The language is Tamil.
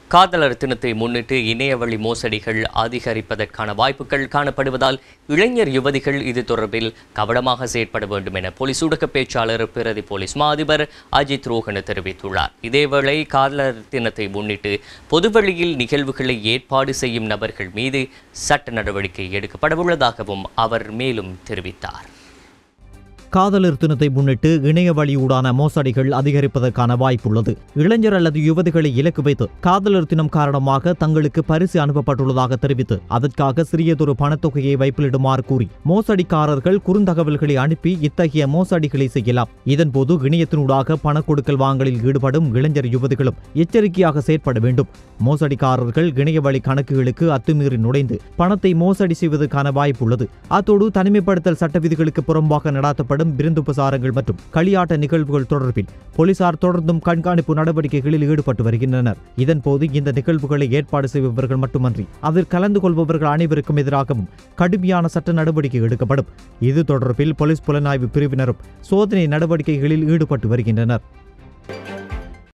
காதலர் தினத்தை முன்னிட்டு இணையவழி மோசடிகள் அதிகரிப்பதற்கான வாய்ப்புகள் காணப்படுவதால் இளைஞர் யுவதிகள் இது தொடர்பில் கவனமாக செயற்பட வேண்டும் என போலீஸ் ஊடக பேச்சாளர் பிரதி போலீஸ் மா அதிபர் அஜித் ரோஹன தெரிவித்துள்ளார் இதேவேளை காதலர் தினத்தை முன்னிட்டு பொதுவெளியில் நிகழ்வுகளை ஏற்பாடு செய்யும் நபர்கள் மீது சட்ட நடவடிக்கை எடுக்கப்படவுள்ளதாகவும் அவர் மேலும் தெரிவித்தார் காதலர் தினத்தை முன்னிட்டு இணைய வழியூடான மோசடிகள் அதிகரிப்பதற்கான வாய்ப்புள்ளது இளைஞர் அல்லது யுவதிகளை இலக்கு வைத்து காதலர் தினம் காரணமாக தங்களுக்கு பரிசு அனுப்பப்பட்டுள்ளதாக தெரிவித்து அதற்காக சிறியதொரு பணத்தொகையை வைப்பிலிடுமாறு கூறி மோசடிக்காரர்கள் குறுந்தகவல்களை அனுப்பி இத்தகைய மோசடிகளை செய்யலாம் இதன்போது இணையத்தினூடாக பண கொடுக்கல் வாங்கலில் ஈடுபடும் இளைஞர் யுவதிகளும் எச்சரிக்கையாக செயற்பட வேண்டும் மோசடிக்காரர்கள் இணைய வழி கணக்குகளுக்கு அத்துமீறி நுழைந்து பணத்தை மோசடி செய்வதற்கான வாய்ப்புள்ளது அத்தோடு தனிமைப்படுத்தல் சட்ட விதிகளுக்கு புறம்பாக நடாத்தப்படும் விருந்துபசாரங்கள் மற்றும் களியாட்ட நிகழ்வுகள் தொடர்பில் போலீசார் தொடர்ந்தும் கண்காணிப்பு நடவடிக்கைகளில் ஈடுபட்டு வருகின்றனர் இதன்போது இந்த நிகழ்வுகளை ஏற்பாடு செய்பவர்கள் மட்டுமன்றி அதில் கலந்து கொள்பவர்கள் அனைவருக்கும் எதிராகவும் கடுமையான சட்ட நடவடிக்கை எடுக்கப்படும் இது தொடர்பில் போலீஸ் புலனாய்வு பிரிவினரும் சோதனை நடவடிக்கைகளில் ஈடுபட்டு வருகின்றனர்